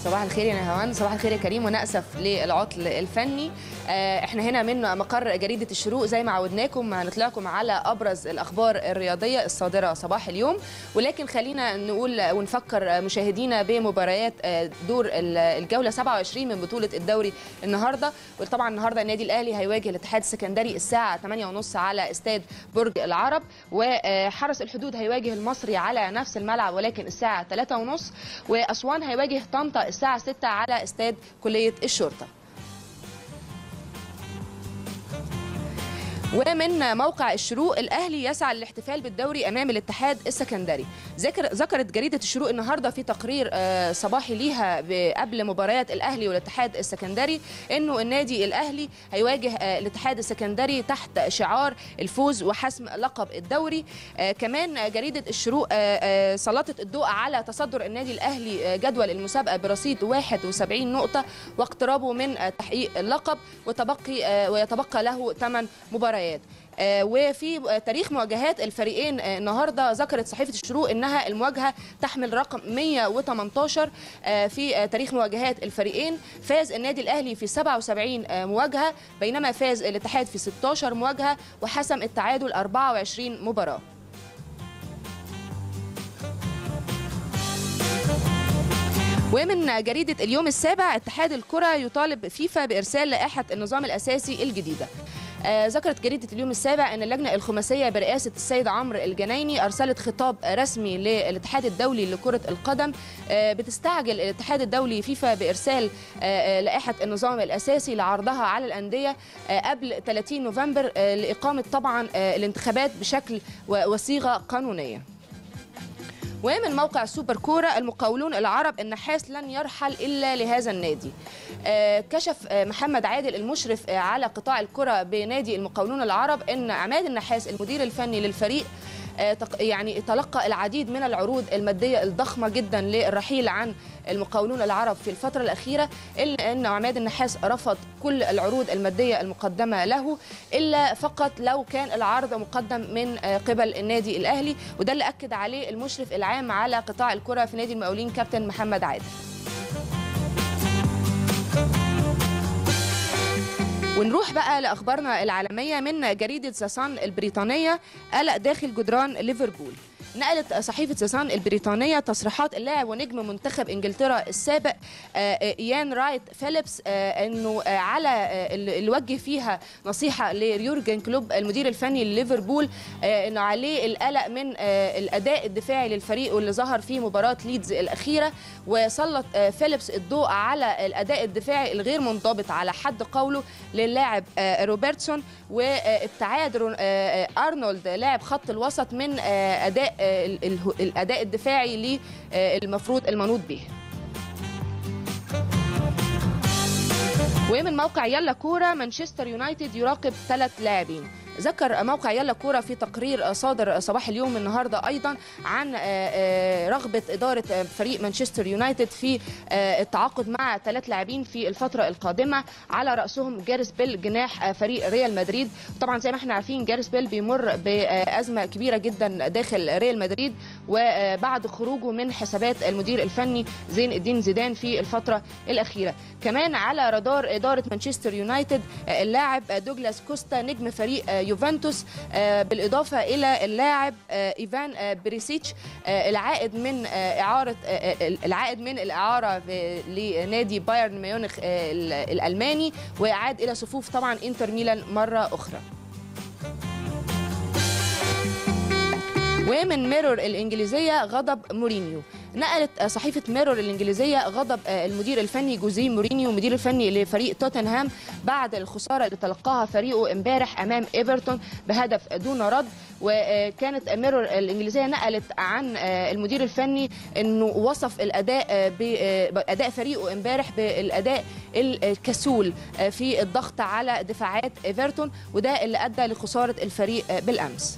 صباح الخير يا نهوان صباح الخير يا كريم ونأسف للعطل الفني آه، احنا هنا من مقر جريدة الشروق زي ما عودناكم هنطلعكم على أبرز الأخبار الرياضية الصادرة صباح اليوم ولكن خلينا نقول ونفكر مشاهدينا بمباريات آه، دور ال- الجولة 27 من بطولة الدوري النهاردة وطبعا النهاردة النادي الأهلي هيواجه الاتحاد السكندري الساعة 8:30 على استاد برج العرب وحرس الحدود هيواجه المصري على نفس الملعب ولكن الساعة 3:30 وأسوان هيواجه طنطا الساعة 6 على استاد كلية الشرطة ومن موقع الشروق الاهلي يسعى للاحتفال بالدوري امام الاتحاد السكندري ذكر ذكرت جريده الشروق النهارده في تقرير آه، صباحي ليها ب- قبل مباريات الاهلي والاتحاد السكندري انه النادي الاهلي هيواجه آه، الاتحاد السكندري تحت شعار الفوز وحسم لقب الدوري آه، كمان جريده الشروق آه، آه، سلطت الضوء على تصدر النادي الاهلي آه، جدول المسابقه برصيد 71 نقطه واقترابه من آه، تحقيق اللقب وتبقي آه، ويتبقى له 8 مباريات آه، وفي آه، تاريخ مواجهات الفريقين آه، النهارده ذكرت صحيفه الشروق انها المواجهه تحمل رقم 118 آه، في آه، تاريخ مواجهات الفريقين فاز النادي الاهلي في 77 آه، مواجهه بينما فاز الاتحاد في 16 مواجهه وحسم التعادل 24 مباراه ومن جريدة اليوم السابع اتحاد الكرة يطالب فيفا بإرسال لائحة النظام الأساسي الجديدة آه، ذكرت جريدة اليوم السابع أن اللجنة الخماسية برئاسة السيد عمرو الجنايني أرسلت خطاب رسمي للاتحاد الدولي لكرة القدم آه، بتستعجل الاتحاد الدولي فيفا بإرسال آه، آه، لائحة النظام الأساسي لعرضها على الأندية آه، قبل 30 نوفمبر آه، لإقامة طبعا آه، الانتخابات بشكل و- وصيغة قانونية ومن موقع سوبر كورة المقاولون العرب النحاس لن يرحل إلا لهذا النادي آه، كشف آه، محمد عادل المشرف آه، على قطاع الكرة بنادي المقاولون العرب أن عماد النحاس المدير الفني للفريق آه، تق- يعني تلقى العديد من العروض المادية الضخمة جدا للرحيل عن المقاولون العرب في الفترة الأخيرة إلا أن عماد النحاس رفض كل العروض المادية المقدمة له إلا فقط لو كان العرض مقدم من آه، قبل النادي الأهلي وده اللي أكد عليه المشرف العام على قطاع الكرة في نادي المقاولين كابتن محمد عادل ونروح بقى لاخبارنا العالميه من جريده زاسان البريطانيه قلق داخل جدران ليفربول نقلت صحيفة ساسان البريطانية تصريحات اللاعب ونجم منتخب انجلترا السابق آه، آه، ايان رايت فيليبس آه، انه آه، على آه، اللي اللي وجه فيها نصيحة ليورجن كلوب المدير الفني لليفربول آه، انه عليه القلق من آه، الاداء الدفاعي للفريق واللي ظهر في مباراة ليدز الاخيرة وسلط آه، فيليبس الضوء على الاداء الدفاعي الغير منضبط على حد قوله للاعب آه، روبرتسون وابتعاد رون- آه، آه، ارنولد لاعب خط الوسط من آه، اداء آه، ال- ال- الاداء الدفاعي للمفروض المنوط به ومن موقع يلا كوره مانشستر يونايتد يراقب ثلاث لاعبين ذكر موقع يلا كوره في تقرير صادر صباح اليوم النهارده ايضا عن آه، آه، رغبه اداره آه، فريق مانشستر يونايتد في آه، التعاقد مع ثلاث لاعبين في الفتره القادمه على راسهم جاريس بيل جناح آه، فريق ريال مدريد طبعا زي ما احنا عارفين جاريس بيل بيمر بازمه كبيره جدا داخل ريال مدريد وبعد خروجه من حسابات المدير الفني زين الدين زيدان في الفتره الاخيره كمان على رادار اداره مانشستر يونايتد آه، اللاعب آه، دوجلاس كوستا نجم فريق آه، يوفنتوس آه، بالاضافه الى اللاعب آه، ايفان آه، بريسيتش آه، العائد من آه، اعاره آه، آه، العائد من الاعاره ب- لنادي بايرن ميونخ آه، ال- الالماني وعاد الى صفوف طبعا انتر ميلان مره اخرى ومن ميرور الإنجليزية غضب مورينيو نقلت صحيفة ميرور الإنجليزية غضب المدير الفني جوزيه مورينيو المدير الفني لفريق توتنهام بعد الخسارة اللي تلقاها فريقه امبارح أمام إيفرتون بهدف دون رد وكانت ميرور الإنجليزية نقلت عن المدير الفني أنه وصف الأداء بأداء فريقه امبارح بالأداء الكسول في الضغط على دفاعات إيفرتون وده اللي أدى لخسارة الفريق بالأمس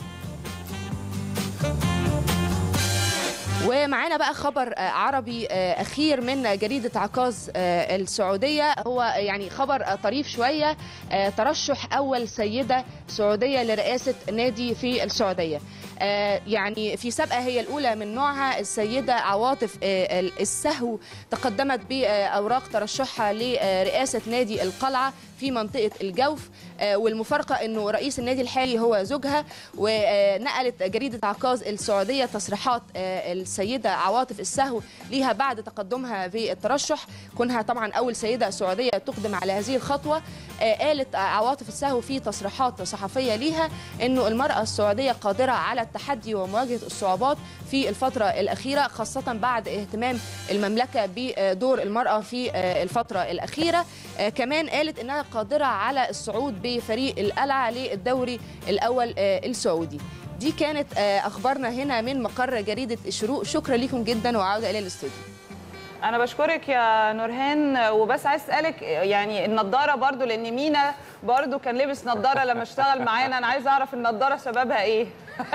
ومعانا بقى خبر آه، عربي آه، اخير من جريده عكاظ آه، السعوديه هو يعني خبر آه، طريف شويه آه، ترشح اول سيده سعوديه لرئاسه نادي في السعوديه آه، يعني في سابقه هي الاولى من نوعها السيده عواطف آه، ال- السهو تقدمت باوراق ترشحها لرئاسه نادي القلعه في منطقه الجوف آه، والمفارقه انه رئيس النادي الحالي هو زوجها ونقلت جريده عكاظ السعوديه تصريحات آه، السيده عواطف السهو ليها بعد تقدمها في الترشح كونها طبعا اول سيده سعوديه تقدم على هذه الخطوه آه، قالت عواطف السهو في تصريحات صحفيه ليها انه المراه السعوديه قادره على التحدي ومواجهه الصعوبات في الفتره الاخيره خاصه بعد اهتمام المملكه بدور المراه في آه، الفتره الاخيره آه، كمان قالت انها قادره على الصعود بفريق القلعه للدوري الاول آه، السعودي دي كانت آه، اخبارنا هنا من مقر جريده الشروق شكرا لكم جدا وعوده الى الاستوديو انا بشكرك يا نورهان وبس عايز اسالك يعني النضاره برضو لان مينا برضو كان لابس نضاره لما اشتغل معانا انا عايز اعرف النضاره سببها ايه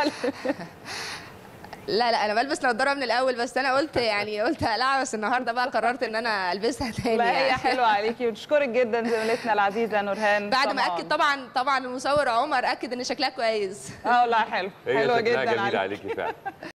لا لا انا بلبس نظاره من الاول بس انا قلت يعني قلت هقلعها بس النهارده بقى قررت ان انا البسها تاني لا هي يعني. حلوه عليكي ونشكرك جدا زميلتنا العزيزه نورهان بعد ما طبعاً. اكد طبعا طبعا المصور عمر اكد ان شكلها كويس اه لا حلو هي حلوه شكلها جدا جميل عليكي عليكي فعلا